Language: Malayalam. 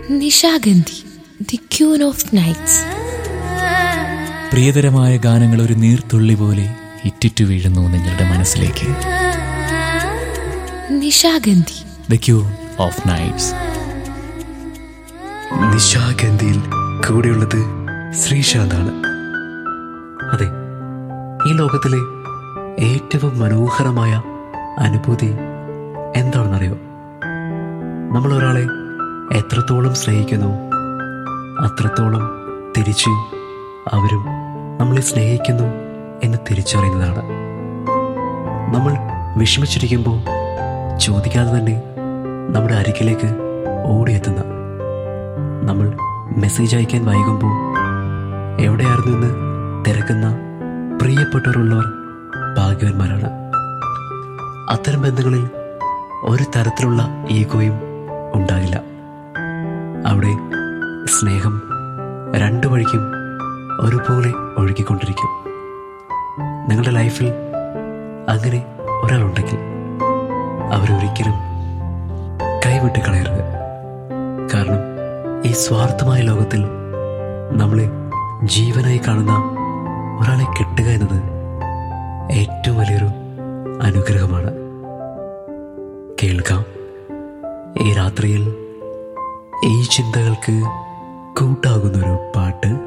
Nishagandhi the queen of nights പ്രിയതരമായ ഗാനങ്ങൾ ഒരു നീർത്തുള്ളി പോലെ ഇറ്റിറ്റു വീഴുന്നു നിങ്ങളുടെ മനസ്സിലേക്ക് Nishagandhi the queen of nights നിശാഗന്ധിയിൽ കൂടെയുള്ളത് ശ്രീശാന്താണ് അതെ ഈ ലോകത്തിലെ ഏറ്റവും മനോഹരമായ അനുഭൂതി എന്താണെന്നറിയോ നമ്മൾ ഒരാളെ എത്രത്തോളം സ്നേഹിക്കുന്നു അത്രത്തോളം തിരിച്ച് അവരും നമ്മളെ സ്നേഹിക്കുന്നു എന്ന് തിരിച്ചറിയുന്നതാണ് നമ്മൾ വിഷമിച്ചിരിക്കുമ്പോൾ ചോദിക്കാതെ തന്നെ നമ്മുടെ അരികിലേക്ക് ഓടിയെത്തുന്ന നമ്മൾ മെസ്സേജ് അയക്കാൻ വൈകുമ്പോൾ എവിടെയായിരുന്നു എന്ന് തിരക്കുന്ന പ്രിയപ്പെട്ടവരുള്ളവർ ഭാഗ്യവാന്മാരാണ് അത്തരം ബന്ധങ്ങളിൽ ഒരു തരത്തിലുള്ള ഈഗോയും ഉണ്ടാകില്ല അവിടെ സ്നേഹം രണ്ടു വഴിക്കും ഒരുപോലെ ഒഴുകിക്കൊണ്ടിരിക്കും നിങ്ങളുടെ ലൈഫിൽ അങ്ങനെ ഒരാളുണ്ടെങ്കിൽ അവരൊരിക്കലും കൈവിട്ട് കളയരുത് കാരണം ഈ സ്വാർത്ഥമായ ലോകത്തിൽ നമ്മളെ ജീവനായി കാണുന്ന ഒരാളെ കിട്ടുക എന്നത് ഏറ്റവും വലിയൊരു അനുഗ്രഹമാണ് കേൾക്കാം ഈ രാത്രിയിൽ ഈ ചിന്തകൾക്ക് കൂട്ടാകുന്നൊരു പാട്ട്